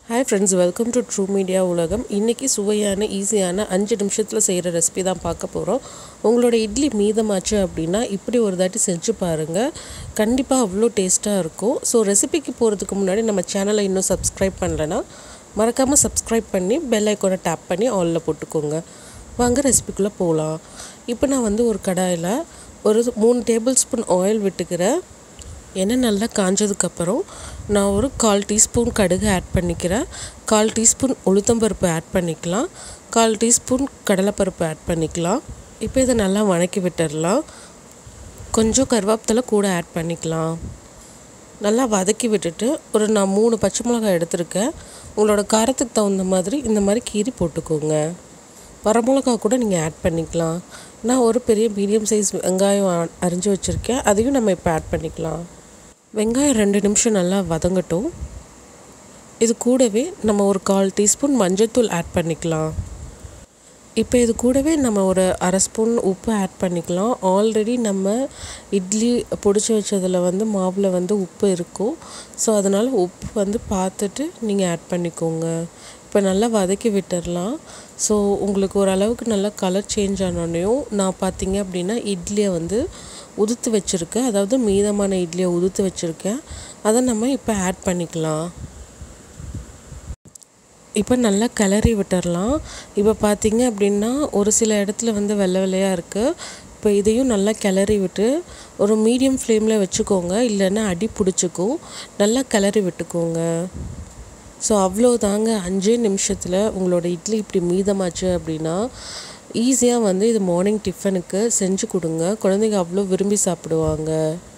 hi friends welcome to true media உலகம் இன்றைக்கி சுவையான ஈஸியான அஞ்சு நிமிஷத்தில் செய்கிற ரெசிபி தான் பார்க்க போகிறோம் உங்களோட இட்லி மீதமாச்சு அப்படின்னா இப்படி ஒரு தாட்டி செஞ்சு பாருங்கள் கண்டிப்பாக அவ்வளோ டேஸ்ட்டாக இருக்கும் ஸோ ரெசிபிக்கு போகிறதுக்கு முன்னாடி நம்ம சேனலை இன்னும் சப்ஸ்கிரைப் பண்ணலைன்னா மறக்காமல் சப்ஸ்கிரைப் பண்ணி பெல் ஐக்கோனை டேப் பண்ணி ஆலில் போட்டுக்கோங்க வாங்க ரெசிபிக்குள்ளே போகலாம் இப்போ நான் வந்து ஒரு கடாயில் ஒரு மூணு டேபிள் ஸ்பூன் ஆயில் விட்டுக்கிறேன் எண்ணெய் நல்லா காஞ்சதுக்கப்புறம் நான் ஒரு கால் டீஸ்பூன் கடுகு ஆட் பண்ணிக்கிறேன் கால் டீஸ்பூன் உளுத்தம்பருப்பு ஆட் பண்ணிக்கலாம் கால் டீஸ்பூன் கடலைப்பருப்பு ஆட் பண்ணிக்கலாம் இப்போ இதை நல்லா வணக்கி விட்டுடலாம் கொஞ்சம் கருவேப்பிலை கூட ஆட் பண்ணிக்கலாம் நல்லா வதக்கி விட்டுட்டு ஒரு நான் மூணு பச்சை மிளகாய் எடுத்திருக்கேன் உங்களோட காரத்துக்கு தகுந்த மாதிரி இந்த மாதிரி கீரி போட்டுக்கோங்க வரமிளகா கூட நீங்கள் ஆட் பண்ணிக்கலாம் நான் ஒரு பெரிய மீடியம் சைஸ் வெங்காயம் அ- அரிஞ்சு வச்சுருக்கேன் அதையும் நம்ம இப்போ ஆட் பண்ணிக்கலாம் வெங்காயம் ரெண்டு நிமிஷம் நல்லா வதங்கட்டும் இது கூடவே நம்ம ஒரு கால் டீஸ்பூன் மஞ்சள்தூள் ஆட் பண்ணிக்கலாம் இப்போ இது கூடவே நம்ம ஒரு அரை ஸ்பூன் உப்பு ஆட் பண்ணிக்கலாம் ஆல்ரெடி நம்ம இட்லி பிடிச்சி வச்சதில் வந்து மாவில் வந்து உப்பு இருக்கும் ஸோ அதனால் உப்பு வந்து பார்த்துட்டு நீங்கள் ஆட் பண்ணிக்கோங்க இப்போ நல்லா வதக்கி விட்டுடலாம் ஸோ உங்களுக்கு ஓரளவுக்கு நல்லா கலர் சேஞ்ச் ஆனோடனையும் நான் பார்த்தீங்க அப்படின்னா இட்லியை வந்து உதுத்து வச்சுருக்கேன் அதாவது மீதமான இட்லியை உதுத்து வச்சுருக்கேன் அதை நம்ம இப்போ ஆட் பண்ணிக்கலாம் இப்போ நல்லா கிளறி விட்டுறலாம் இப்போ பார்த்தீங்க அப்படின்னா ஒரு சில இடத்துல வந்து வெள்ளை வெள்ளையாக இருக்குது இப்போ இதையும் நல்லா கிளறி விட்டு ஒரு மீடியம் ஃப்ளேமில் வச்சுக்கோங்க இல்லைன்னா அடி பிடிச்சிக்கும் நல்லா கிளறி விட்டுக்கோங்க ஸோ அவ்வளோதாங்க அஞ்சே நிமிஷத்தில் உங்களோட இட்லி இப்படி மீதமாச்சு அப்படின்னா ஈஸியாக வந்து இது மார்னிங் டிஃபனுக்கு செஞ்சு கொடுங்க குழந்தைங்க அவ்வளோ விரும்பி சாப்பிடுவாங்க